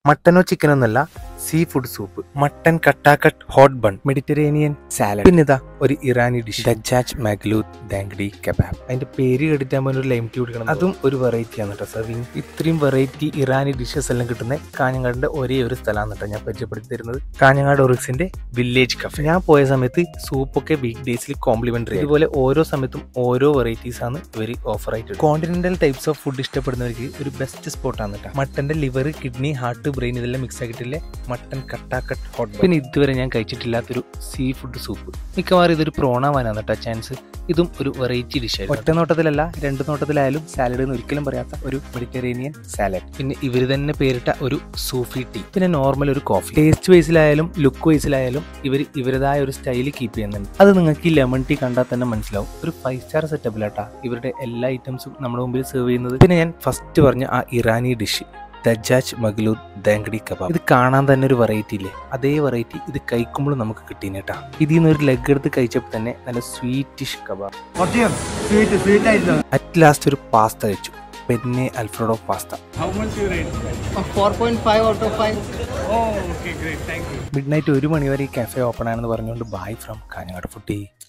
മട്ടനോ ചിക്കനോ എന്നല്ല seafood soup mutton കട്ടാക്കട്ട് ഹോട്ട് ബൺ മെഡിറ്ററേനിയൻ സാലഡ് പിന്നെ ഇതാ ഒരു ഇറാനി ഡിഷ് ദജാജ് മാഗ്ലൂത്ത് ദാങ്കഡി കബാബ് അതിന്റെ പേര് കേട്ടിട്ടാകുമ്പോൾ ഒരു ലൈം ടീ കുടിക്കണം അതും ഒരു വെറൈറ്റി ആണ് കേട്ടോ സർവിങ് ഇത്രയും വെറൈറ്റി ഇറാനി ഡിഷസ് എല്ലാം കിട്ടുന്ന കാഞ്ഞങ്ങാടിന്റെ ഒരേ ഒരു സ്ഥലമാണ് കേട്ടോ ഞാൻ പരിചയപ്പെടുത്തി തരുന്നത് കാഞ്ഞങ്ങാട് ഒറിക്സിന്റെ വില്ലേജ് കഫേ ഞാൻ പോയ സമയത്ത് സൂപ്പൊക്കെ വീക്ക് ഡേയ്സിൽ കോംപ്ലിമെന്ററി ഇതുപോലെ ഓരോ സമയത്തും ഓരോ വെറൈറ്റീസ് ആണ് ഇവർ ഓഫർ ആയിട്ട് കോണ്ടിനെന്റൽ ടൈപ്സ് ഓഫ് ഫുഡ് ഇഷ്ടപ്പെടുന്നവർക്ക് ഒരു ബെസ്റ്റ് സ്പോട്ടാണ് കേട്ടോ മട്ടന്റെ ലിവർ കിഡ്നി ഹാർട്ട് ബ്രെയിൻ ഇതെല്ലാം മിക്സ് ആക്കിയിട്ടില്ലേ മട്ടൻ കട്ടാക്കട്ട് ഹോട്ട് പിന്നെ ഇതുവരെ ഞാൻ കഴിച്ചിട്ടില്ലാത്തൊരു സീ ഫുഡ് സൂപ്പ് മിക്കവാറും ഇതൊരു പ്രോണാവാനാണ് കേട്ടോ ചാൻസ് ഇതും ഒരു വെറൈറ്റി ഡിഷ് ഒറ്റ നോട്ടത്തിലല്ല രണ്ട് നോട്ടത്തിലായാലും സാലഡ് എന്ന് ഒരിക്കലും പറയാത്ത ഒരു മെഡിറ്ററേനിയൻ സാലഡ് പിന്നെ ഇവർ തന്നെ പേരിട്ട ഒരു സൂഫി ടീ പിന്നെ നോർമൽ ഒരു കോഫി ടേസ്റ്റ് വൈസിലായാലും ലുക്ക് വൈസിലായാലും ഇവർ ഇവരുടേതായ ഒരു സ്റ്റൈൽ കീപ്പ് ചെയ്യുന്നുണ്ട് അത് നിങ്ങൾക്ക് ഈ ലെമൺ ടീ കണ്ടാൽ തന്നെ മനസ്സിലാവും ഒരു ഫൈവ് സ്റ്റാർ സെറ്റപ്പിലാട്ടാ ഇവരുടെ എല്ലാ ഐറ്റംസും നമ്മുടെ മുമ്പിൽ സെർവ് ചെയ്യുന്നത് പിന്നെ ഞാൻ ഫസ്റ്റ് പറഞ്ഞ ആ ഇറാനി ഡിഷ് ദജാജ് മഗ്ലൂർ ദാങ്കടി കബാബ് ഇത് കാണാൻ തന്നെ ഒരു വെറൈറ്റി ഇല്ലേ അതേ വെറൈറ്റി ഇത് കഴിക്കുമ്പോൾ നമുക്ക് കിട്ടീനേട്ടാ ഇതിൽ നിന്ന് ഒരു ലെഗ് എടുത്ത് കഴിച്ചപ്പോൾ തന്നെ നല്ല സ്വീറ്റിഷ് കബാബ് സത്യം സ്വീറ്റ് സ്വീറ്റ് ആയിരുന്നു അറ്റ് ലാസ്റ്റ് ഒരു പാസ്ത കഴിച്ചു penne alfredo pasta How much you rate? Four point five out of five Oh, okay, great. Thank you. Midnight ഒരു മണി വരെ ഈ കാഫേ ഓപ്പൺ ആണെന്ന് പറഞ്ഞുകൊണ്ട് ബൈ ഫ്രം കാഞ്ഞങ്ങാട് ഫുഡി